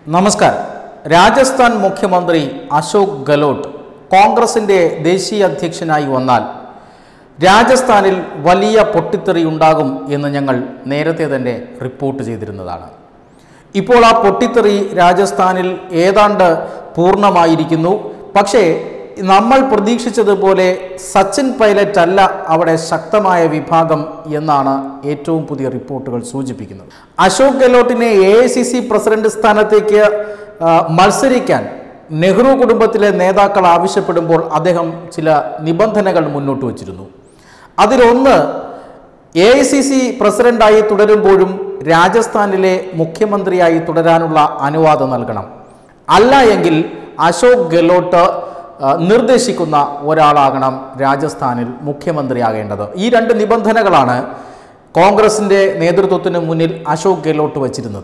നമസ്കാരം രാജസ്ഥാൻ മുഖ്യമന്ത്രി അശോക് ഗെഹ്ലോട്ട് കോൺഗ്രസിന്റെ ദേശീയ അധ്യക്ഷനായി വന്നാൽ രാജസ്ഥാനിൽ വലിയ പൊട്ടിത്തെറി ഉണ്ടാകും എന്ന് ഞങ്ങൾ നേരത്തെ തന്നെ റിപ്പോർട്ട് ചെയ്തിരുന്നതാണ് ഇപ്പോൾ ആ പൊട്ടിത്തെറി രാജസ്ഥാനിൽ ഏതാണ്ട് പൂർണ്ണമായിരിക്കുന്നു പക്ഷേ നമ്മൾ പ്രതീക്ഷിച്ചതുപോലെ സച്ചിൻ പൈലറ്റ് അല്ല അവിടെ ശക്തമായ വിഭാഗം എന്നാണ് ഏറ്റവും പുതിയ റിപ്പോർട്ടുകൾ സൂചിപ്പിക്കുന്നത് അശോക് ഗെഹ്ലോട്ടിനെ A I C C president സ്ഥാനത്തേക്ക് ആ, മത്സരിക്കാൻ നെഹ്റു കുടുംബത്തിലെ നേതാക്കൾ ആവശ്യപ്പെടുമ്പോൾ അദ്ദേഹം ചില നിബന്ധനകൾ മുന്നോട്ട് വച്ചിരുന്നു അതിലൊന്ന് എ ഐ സി സി പ്രസിഡന്റായി തുടരുമ്പോഴും രാജസ്ഥാനിലെ മുഖ്യമന്ത്രിയായി തുടരാനുള്ള അനുവാദം നൽകണം അല്ല എങ്കിൽ അശോക് ഗെഹ്ലോട്ട് ആ, നിർദ്ദേശിക്കുന്ന ഒരാളാകണം രാജസ്ഥാനിൽ മുഖ്യമന്ത്രിയാകേണ്ടത് ഈ രണ്ട് നിബന്ധനകളാണ് കോൺഗ്രസിന്റെ നേതൃത്വത്തിന് മുന്നിൽ അശോക് ഗെഹ്ലോട്ട് വച്ചിരുന്നത്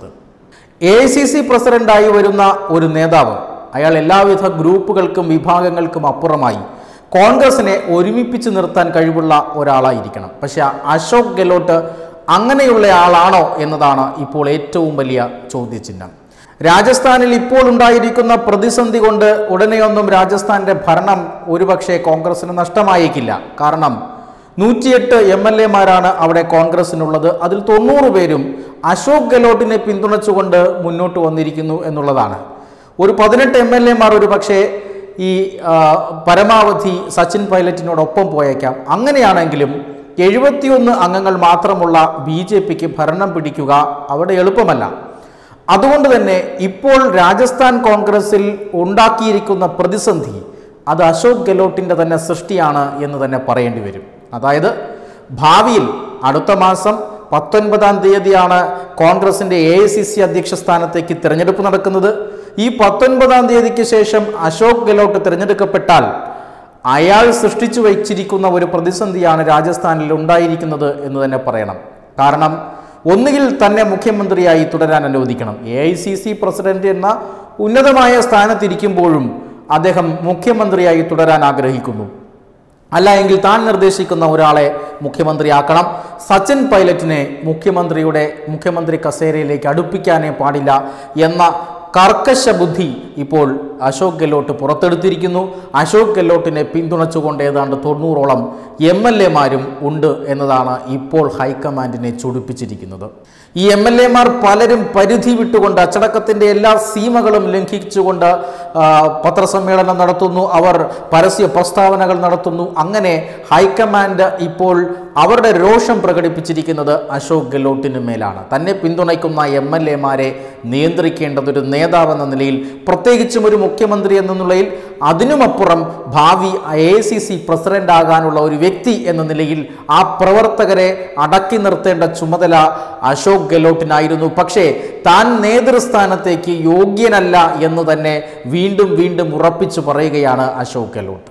എ ഐ സി സി പ്രസിഡന്റായി വരുന്ന ഒരു നേതാവ് അയാൾ എല്ലാവിധ ഗ്രൂപ്പുകൾക്കും വിഭാഗങ്ങൾക്കും അപ്പുറമായി കോൺഗ്രസിനെ ഒരുമിപ്പിച്ച് നിർത്താൻ കഴിവുള്ള ഒരാളായിരിക്കണം പക്ഷെ അശോക് ഗെഹ്ലോട്ട് അങ്ങനെയുള്ള ആളാണോ എന്നതാണ് ഇപ്പോൾ ഏറ്റവും വലിയ ചോദ്യചിഹ്നം രാജസ്ഥാനിൽ ഇപ്പോൾ ഉണ്ടായിരിക്കുന്ന പ്രതിസന്ധി കൊണ്ട് ഉടനെയൊന്നും രാജസ്ഥാന്റെ ഭരണം ഒരുപക്ഷെ കോൺഗ്രസിന് നഷ്ടമായേക്കില്ല കാരണം നൂറ്റിയെട്ട് എം എൽ എമാരാണ് അവിടെ കോൺഗ്രസിനുള്ളത് അതിൽ തൊണ്ണൂറ് പേരും അശോക് ഗെഹ്ലോട്ടിനെ പിന്തുണച്ചുകൊണ്ട് മുന്നോട്ട് വന്നിരിക്കുന്നു എന്നുള്ളതാണ് ഒരു പതിനെട്ട് എം എൽ എമാർ ഒരു പക്ഷേ ഈ ആ, പരമാവധി സച്ചിൻ പൈലറ്റിനോടൊപ്പം പോയേക്കാം അങ്ങനെയാണെങ്കിലും എഴുപത്തിയൊന്ന് അംഗങ്ങൾ മാത്രമുള്ള ബി ജെ പിക്ക് ഭരണം പിടിക്കുക അവിടെ എളുപ്പമല്ല അതുകൊണ്ട് തന്നെ ഇപ്പോൾ രാജസ്ഥാൻ കോൺഗ്രസിൽ ഉണ്ടാക്കിയിരിക്കുന്ന പ്രതിസന്ധി അത് അശോക് ഗെഹ്ലോട്ടിൻ്റെ തന്നെ സൃഷ്ടിയാണ് എന്ന് തന്നെ പറയേണ്ടി വരും അതായത് ഭാവിയിൽ അടുത്ത മാസം പത്തൊൻപതാം തീയതിയാണ് കോൺഗ്രസിന്റെ എ ഐ സി സി അധ്യക്ഷ സ്ഥാനത്തേക്ക് തിരഞ്ഞെടുപ്പ് നടക്കുന്നത് ഈ പത്തൊൻപതാം തീയതിക്ക് ശേഷം അശോക് ഗെഹ്ലോട്ട് തിരഞ്ഞെടുക്കപ്പെട്ടാൽ അയാൾ സൃഷ്ടിച്ചു വച്ചിരിക്കുന്ന ഒരു പ്രതിസന്ധിയാണ് രാജസ്ഥാനിൽ ഉണ്ടായിരിക്കുന്നത് എന്ന് തന്നെ പറയണം കാരണം ഒന്നുകിൽ തന്നെ മുഖ്യമന്ത്രിയായി തുടരാൻ അനുവദിക്കണം A I C C president എന്ന ഉന്നതമായ സ്ഥാനത്തിരിക്കുമ്പോഴും അദ്ദേഹം മുഖ്യമന്ത്രിയായി തുടരാൻ ആഗ്രഹിക്കുന്നു അല്ല എങ്കിൽ താൻ നിർദ്ദേശിക്കുന്ന ഒരാളെ മുഖ്യമന്ത്രിയാക്കണം സച്ചിൻ പൈലറ്റിനെ മുഖ്യമന്ത്രിയുടെ മുഖ്യമന്ത്രി കസേരയിലേക്ക് അടുപ്പിക്കാനേ പാടില്ല എന്ന കർക്കശ ബുദ്ധി ഇപ്പോൾ അശോക് ഗെഹ്ലോട്ട് പുറത്തെടുത്തിരിക്കുന്നു അശോക് ഗെഹ്ലോട്ടിനെ പിന്തുണച്ചുകൊണ്ട് ഏതാണ്ട് തൊണ്ണൂറോളം എം എൽ എമാരും ഉണ്ട് എന്നതാണ് ഇപ്പോൾ ഹൈക്കമാൻഡിനെ ചൊടിപ്പിച്ചിരിക്കുന്നത് ഈ എം എൽ എമാർ പലരും പരിധി വിട്ടുകൊണ്ട് അച്ചടക്കത്തിൻ്റെ എല്ലാ സീമകളും ലംഘിച്ചുകൊണ്ട് ആ, പത്രസമ്മേളനം നടത്തുന്നു അവർ പരസ്യ പ്രസ്താവനകൾ നടത്തുന്നു അങ്ങനെ ഹൈക്കമാൻഡ് ഇപ്പോൾ അവരുടെ രോഷം പ്രകടിപ്പിച്ചിരിക്കുന്നത് അശോക് ഗെഹ്ലോട്ടിന് മേലാണ് തന്നെ പിന്തുണയ്ക്കുന്ന എം എൽ എമാരെ നിയന്ത്രിക്കേണ്ടത് ഒരു നേതാവെന്ന നിലയിൽ പ്രത്യേകിച്ചും ഒരു മുഖ്യമന്ത്രി എന്ന നിലയിൽ അതിനുമപ്പുറം ഭാവി എ സി സി പ്രസിഡന്റ് ആകാനുള്ള ഒരു വ്യക്തി എന്ന നിലയിൽ ആ പ്രവർത്തകരെ അടക്കി നിർത്തേണ്ട ചുമതല അശോക് ഗെഹ്ലോട്ടിനായിരുന്നു പക്ഷേ താൻ നേതൃസ്ഥാനത്തേക്ക് യോഗ്യനല്ല എന്ന് തന്നെ വീണ്ടും വീണ്ടും ഉറപ്പിച്ചു പറയുകയാണ് അശോക് ഗെഹ്ലോട്ട്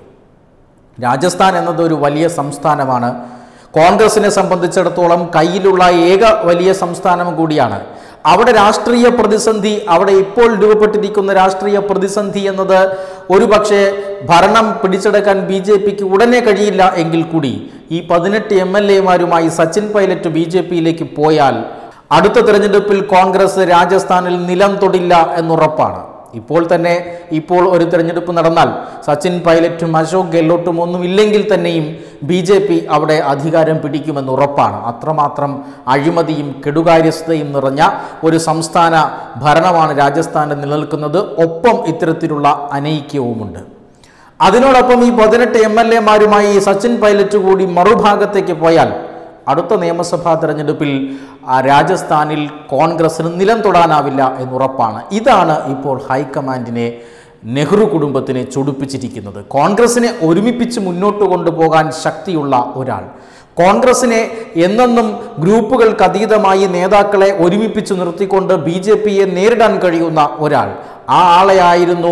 രാജസ്ഥാൻ എന്നത് ഒരു വലിയ സംസ്ഥാനമാണ് കോൺഗ്രസിനെ സംബന്ധിച്ചിടത്തോളം കയ്യിലുള്ള ഏക വലിയ സംസ്ഥാനം കൂടിയാണ് അവിടെ രാഷ്ട്രീയ പ്രതിസന്ധി അവിടെ ഇപ്പോൾ രൂപപ്പെട്ടിരിക്കുന്ന രാഷ്ട്രീയ പ്രതിസന്ധി എന്നത് ഒരു പക്ഷേ ഭരണം പിടിച്ചെടുക്കാൻ ബി ജെ പിക്ക് ഉടനെ കഴിയില്ല എങ്കിൽ കൂടി ഈ പതിനെട്ട് എം എൽ എമാരുമായി സച്ചിൻ പൈലറ്റ് ബി ജെ പിയിലേക്ക് പോയാൽ അടുത്ത തെരഞ്ഞെടുപ്പിൽ കോൺഗ്രസ് രാജസ്ഥാനിൽ നിലം തൊടില്ല എന്നുറപ്പാണ് ഇപ്പോൾ തന്നെ ഇപ്പോൾ ഒരു തെരഞ്ഞെടുപ്പ് നടന്നാൽ സച്ചിൻ പൈലറ്റും അശോക് ഗെഹ്ലോട്ടും ഒന്നും ഇല്ലെങ്കിൽ തന്നെയും ബി ജെ പി അവിടെ അധികാരം പിടിക്കുമെന്ന് ഉറപ്പാണ് അത്രമാത്രം അഴിമതിയും കെടുകാര്യസ്ഥതയും നിറഞ്ഞ ഒരു സംസ്ഥാന ഭരണമാണ് രാജസ്ഥാനിൽ നിലനിൽക്കുന്നത് ഒപ്പം ഇത്തരത്തിലുള്ള അനൈക്യവുമുണ്ട് അതിനോടൊപ്പം ഈ പതിനെട്ട് എം എൽ എമാരുമായി സച്ചിൻ പൈലറ്റ് കൂടി മറുഭാഗത്തേക്ക് പോയാൽ അടുത്ത നിയമസഭാ തെരഞ്ഞെടുപ്പിൽ ആ, രാജസ്ഥാനിൽ കോൺഗ്രസിന് നിലം തൊടാനാവില്ല എന്നുറപ്പാണ് ഇതാണ് ഇപ്പോൾ ഹൈക്കമാൻഡിനെ നെഹ്റു കുടുംബത്തിനെ ചൊടിപ്പിച്ചിരിക്കുന്നത് കോൺഗ്രസിനെ ഒരുമിപ്പിച്ച് മുന്നോട്ട് കൊണ്ടുപോകാൻ ശക്തിയുള്ള ഒരാൾ കോൺഗ്രസിനെ എന്നെന്നും ഗ്രൂപ്പുകൾക്ക് അതീതമായി നേതാക്കളെ ഒരുമിപ്പിച്ച് നിർത്തിക്കൊണ്ട് ബി ജെ പിയെ നേരിടാൻ കഴിയുന്ന ഒരാൾ ആ ആളെയായിരുന്നു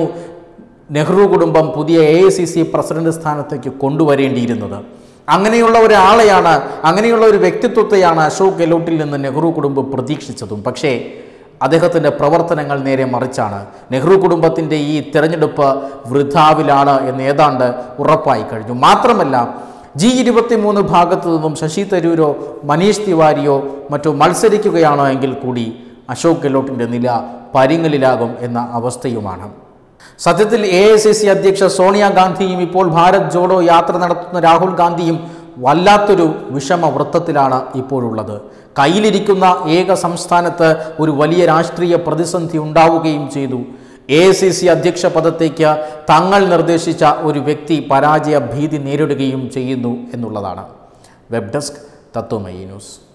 നെഹ്റു കുടുംബം പുതിയ A I C C president സ്ഥാനത്തേക്ക് കൊണ്ടുവരേണ്ടിയിരുന്നത് അങ്ങനെയുള്ള ഒരാളെയാണ് അങ്ങനെയുള്ള ഒരു വ്യക്തിത്വത്തെയാണ് അശോക് ഗെഹ്ലോട്ടിൽ നിന്ന് നെഹ്റു കുടുംബം പ്രതീക്ഷിച്ചതും പക്ഷേ അദ്ദേഹത്തിൻ്റെ പ്രവർത്തനങ്ങൾ നേരെ മറിച്ചാണ് നെഹ്റു കുടുംബത്തിൻ്റെ ഈ തെരഞ്ഞെടുപ്പ് വൃഥാവിലാണ് എന്ന് ഏതാണ്ട് ഉറപ്പായി കഴിഞ്ഞു മാത്രമല്ല ജി ഇരുപത്തിമൂന്ന് ഭാഗത്തു നിന്നും ശശി തരൂരോ മനീഷ് തിവാരിയോ മറ്റോ മത്സരിക്കുകയാണോ എങ്കിൽ കൂടി അശോക് ഗെഹ്ലോട്ടിൻ്റെ നില പരിങ്ങലിലാകും എന്ന അവസ്ഥയുമാണ് സത്യത്തിൽ എ ഐ സി സി അധ്യക്ഷ സോണിയാഗാന്ധിയും ഇപ്പോൾ ഭാരത് ജോഡോ യാത്ര നടത്തുന്ന രാഹുൽ ഗാന്ധിയും വല്ലാത്തൊരു വിഷമ വൃത്തത്തിലാണ് ഇപ്പോഴുള്ളത് കയ്യിലിരിക്കുന്ന ഏക സംസ്ഥാനത്ത് ഒരു വലിയ രാഷ്ട്രീയ പ്രതിസന്ധി ഉണ്ടാവുകയും ചെയ്തു എ ഐ സി സി അധ്യക്ഷ പദത്തേക്ക് തങ്ങൾ നിർദ്ദേശിച്ച ഒരു വ്യക്തി പരാജയ ഭീതി നേരിടുകയും ചെയ്യുന്നു എന്നുള്ളതാണ് വെബ് ഡെസ്ക് തത്വമയി ന്യൂസ്